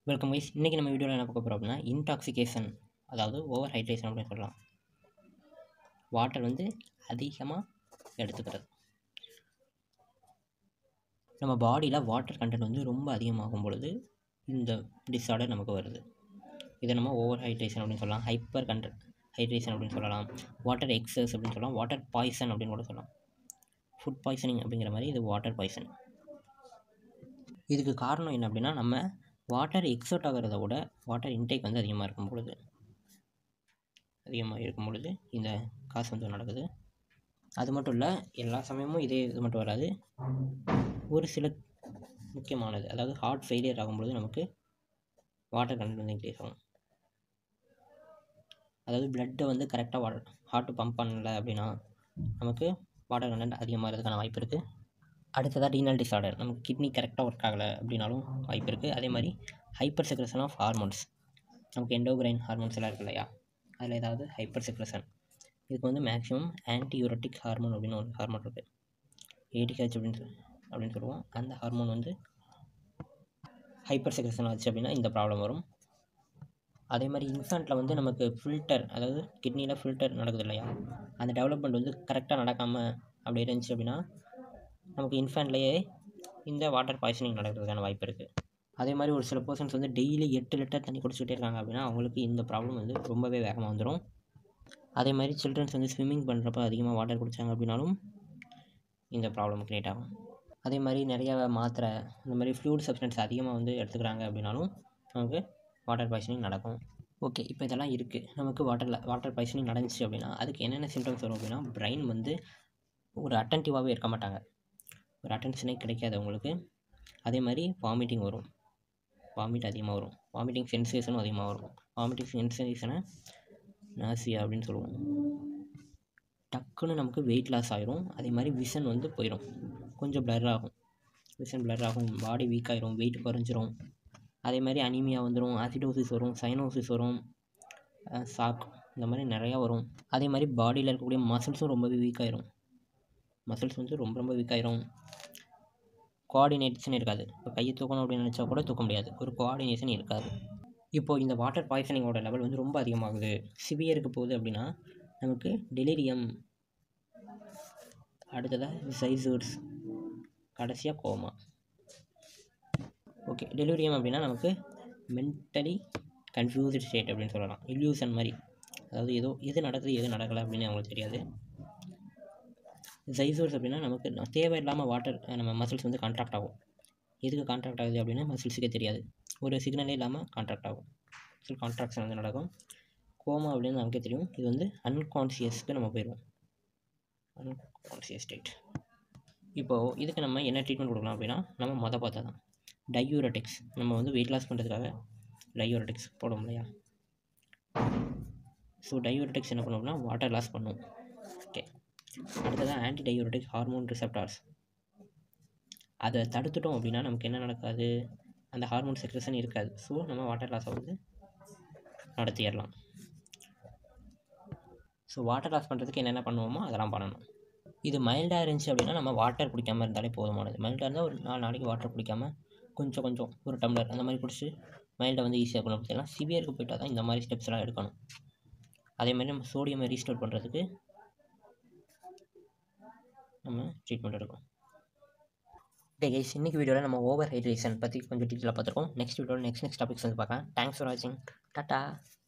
welcome guys இன்றைக்கி நம்ம வீடியோவில் என்ன பார்க்க போகிறோம் அப்படின்னா இன்டாக்சிகேஷன் அதாவது ஓவர் ஹைட்ரேஷன் அப்படின்னு சொல்லலாம் வாட்டர் வந்து அதிகமாக எடுத்துக்கிறது நம்ம பாடியில் வாட்டர் கண்டென்ட் வந்து ரொம்ப அதிகமாகும் பொழுது இந்த டிஸார்டர் நமக்கு வருது இதை நம்ம ஓவர் ஹைட்ரேஷன் அப்படின்னு சொல்லலாம் ஹைப்பர் கண்டென்ட் ஹைட்ரேஷன் அப்படின்னு சொல்லலாம் வாட்டர் எக்ஸஸ் அப்படின்னு சொல்லலாம் வாட்டர் பாய்சன் அப்படின்னு கூட சொல்லலாம் ஃபுட் பாய்சனிங் அப்படிங்கிற மாதிரி இது வாட்டர் பாய்சன் இதுக்கு காரணம் என்ன அப்படின்னா நம்ம வாட்டர் எக்ஸோட் ஆகிறத விட வாட்டர் இன்டேக் வந்து அதிகமாக இருக்கும் பொழுது அதிகமாக இருக்கும் பொழுது இந்த காசு வந்து நடக்குது அது மட்டும் இல்லை எல்லா சமயமும் இதே இது மட்டும் வராது ஒரு சில முக்கியமானது அதாவது ஹார்ட் ஃபெயிலியர் ஆகும்பொழுது நமக்கு வாட்டர் கண்டென்ட் வந்து இன்க்ரீஸ் ஆகும் அதாவது பிளட்டை வந்து கரெக்டாக வா ஹார்ட்டு பம்ப் பண்ணல அப்படின்னா நமக்கு வாட்டர் கண்டென்ட் அதிகமாகிறதுக்கான வாய்ப்பு இருக்குது அடுத்ததாக ரீனல் டிஸார்டர் நமக்கு கிட்னி கரெக்டாக ஒர்க் ஆகலை அப்படின்னாலும் வாய்ப்பு இருக்குது அதே மாதிரி ஹைப்பர் செக்ரேஷன் ஆஃப் ஹார்மோன்ஸ் நமக்கு எண்டோகிரைன் ஹார்மோன்ஸ் எல்லாம் இருக்கு இல்லையா அதில் ஏதாவது ஹைப்பர் செக்ரேஷன் இதுக்கு வந்து மேக்ஸிமம் ஆன்டி யூரோட்டிக் ஹார்மோன் அப்படின்னு ஒரு ஹார்மோன் இருக்குது ஏடிஹெச் அப்படின்னு சொல் அப்படின்னு சொல்லுவோம் அந்த ஹார்மோன் வந்து ஹைப்பர் செக்ரேஷன் ஆச்சு அப்படின்னா இந்த ப்ராப்ளம் வரும் அதே மாதிரி இன்ஃபேண்ட்டில் வந்து நமக்கு ஃபில்டர் அதாவது கிட்னியில் ஃபில்டர் நடக்குது இல்லையா அந்த டெவலப்மெண்ட் வந்து கரெக்டாக நடக்காமல் அப்படி இருந்துச்சு அப்படின்னா நமக்கு இன்ஃபேண்ட்லேயே இந்த வாட்டர் பாய்சனிங் நடக்கிறதுக்கான வாய்ப்பு இருக்குது அதே மாதிரி ஒரு சில பர்சன்ஸ் வந்து டெய்லி எட்டு லிட்டர் தண்ணி குடிச்சிக்கிட்டே இருக்காங்க அப்படின்னா அவங்களுக்கு இந்த ப்ராப்ளம் வந்து ரொம்பவே வேகமாக வந்துடும் அதே மாதிரி சில்ட்ரன்ஸ் வந்து ஸ்விம்மிங் பண்ணுறப்ப அதிகமாக வாட்டர் குடித்தாங்க அப்படின்னாலும் இந்த ப்ராப்ளம் க்ரியேட் ஆகும் அதே மாதிரி நிறைய மாத்திரை இந்த மாதிரி ஃப்ளூட் சப்ஸ்டன்ஸ் அதிகமாக வந்து எடுத்துக்கிறாங்க அப்படின்னாலும் நமக்கு வாட்டர் பாய்சனிங் நடக்கும் ஓகே இப்போ இதெல்லாம் இருக்குது நமக்கு வாட்டரில் வாட்டர் பாய்சனிங் நடந்துச்சு அப்படின்னா அதுக்கு என்னென்ன சிம்டம்ஸ் வரும் அப்படின்னா பிரெயின் வந்து ஒரு அட்டன்டிவாகவே இருக்க மாட்டாங்க ஒரு அட்டென்ஷனே கிடைக்காது அவங்களுக்கு அதே மாதிரி வாமிட்டிங் வரும் வாமிட் அதிகமாக வரும் வாமிட்டிங் சென்சேஷனும் அதிகமாக வரும் வாமிட்டிங் சென்சேஷனை நாசியா அப்படின்னு சொல்லுவோம் டக்குன்னு நமக்கு வெயிட் லாஸ் ஆயிரும் அதே மாதிரி விஷன் வந்து போயிடும் கொஞ்சம் பிளர் ஆகும் விஷன் பிளர் ஆகும் பாடி வீக் ஆயிரும் வெயிட் குறைஞ்சிரும் அதே மாதிரி அனிமியா வந்துடும் ஆசிடோசிஸ் வரும் சைனோசிஸ் வரும் சாக் இந்த மாதிரி நிறையா வரும் அதே மாதிரி பாடியில் இருக்கக்கூடிய மசில்ஸும் ரொம்பவே வீக் ஆயிரும் மசில்ஸ் வந்து ரொம்ப ரொம்ப வீக் ஆயிரும் கோஆர்டினேஷன் இருக்காது இப்போ கையை தூக்கணும் அப்படின்னு நினச்சா கூட தூக்க முடியாது ஒரு கோஆர்டினேஷன் இருக்காது இப்போது இந்த வாட்டர் பாய்சனிங்கோட லெவல் வந்து ரொம்ப அதிகமாகுது சிவியருக்கு போகுது அப்படின்னா நமக்கு டெலிரியம் அடுத்ததாக சைசர்ஸ் கடைசியாக கோமா ஓகே டெலிரியம் அப்படின்னா நமக்கு மென்டலி கன்ஃபியூஸ்டு ஸ்டேட் அப்படின்னு சொல்லலாம் இல்யூஷன் மாதிரி அதாவது ஏதோ எது நடக்குது எது நடக்கலை அப்படின்னு அவங்களுக்கு தெரியாது ஜைசோர்ஸ் அப்படின்னா நமக்கு தேவையில்லாமல் வாட்டர் நம்ம மசில்ஸ் வந்து கான்ட்ராக்ட் ஆகும் எதுக்கு கான்ட்ராக்ட் ஆகுது அப்படின்னா மசில்ஸுக்கே தெரியாது ஒரு சிக்னலே இல்லாமல் கான்ட்ராக்ட் ஆகும் ஸோ கான்ட்ராக்ஷன் வந்து நடக்கும் கோமா அப்படின்னு நமக்கே தெரியும் இது வந்து அன்கான்சியஸ்க்கு நம்ம போயிடுவோம் அன்கான்சியஸ் ஸ்டேட் இப்போது இதுக்கு நம்ம என்ன ட்ரீட்மெண்ட் கொடுக்கலாம் அப்படின்னா நம்ம மொதல் பார்த்தா தான் டையூரட்டிக்ஸ் நம்ம வந்து வெயிட் லாஸ் பண்ணுறதுக்காக டையூரட்டிக்ஸ் போடுவோம் இல்லையா ஸோ டையூரட்டிக்ஸ் என்ன பண்ணுவோம்னா வாட்டர் லாஸ் பண்ணும் ஓகே அடுத்ததாக ஆன்டி டையூரட்டிக் ஹார்மோன் ரிசெப்டார்ஸ் அதை தடுத்துட்டோம் அப்படின்னா நமக்கு என்ன நடக்காது அந்த ஹார்மோன் செக்ரேஷன் இருக்காது ஸோ நம்ம வாட்டர் லாஸை வந்து நடத்திடலாம் ஸோ வாட்டர் லாஸ் பண்ணுறதுக்கு என்னென்ன பண்ணுவோமோ அதெல்லாம் பண்ணணும் இது மைல்டாக இருந்துச்சு அப்படின்னா நம்ம வாட்டர் குடிக்காமல் இருந்தாலே போதுமானது மைல்டாக இருந்தால் ஒரு நாலு நாளைக்கு வாட்டர் குடிக்காமல் கொஞ்சம் கொஞ்சம் ஒரு டம்ளர் அந்த மாதிரி குடிச்சு மைல்டை வந்து ஈஸியாக பண்ண முடியலாம் சிவியருக்கு போயிட்டால் தான் இந்த மாதிரி ஸ்டெப்ஸ்லாம் எடுக்கணும் அதே மாதிரி நம்ம சோடியமை ரீஸ்டோர் பண்ணுறதுக்கு நம்ம ட்ரீட்மெண்ட் எடுக்கும் ஓகே கைஸ் இன்னைக்கு வீடியோவில் நம்ம ஓவர் ஹைட்ரேஷன் பற்றி கொஞ்சம் டீட்டெயிலாக பார்த்துருக்கோம் நெக்ஸ்ட் வீடியோவில் நெக்ஸ்ட் நெக்ஸ்ட் டாபிக்ஸ் வந்து பார்க்கலாம் தேங்க்ஸ் ஃபார் வாட்சிங் டாட்டா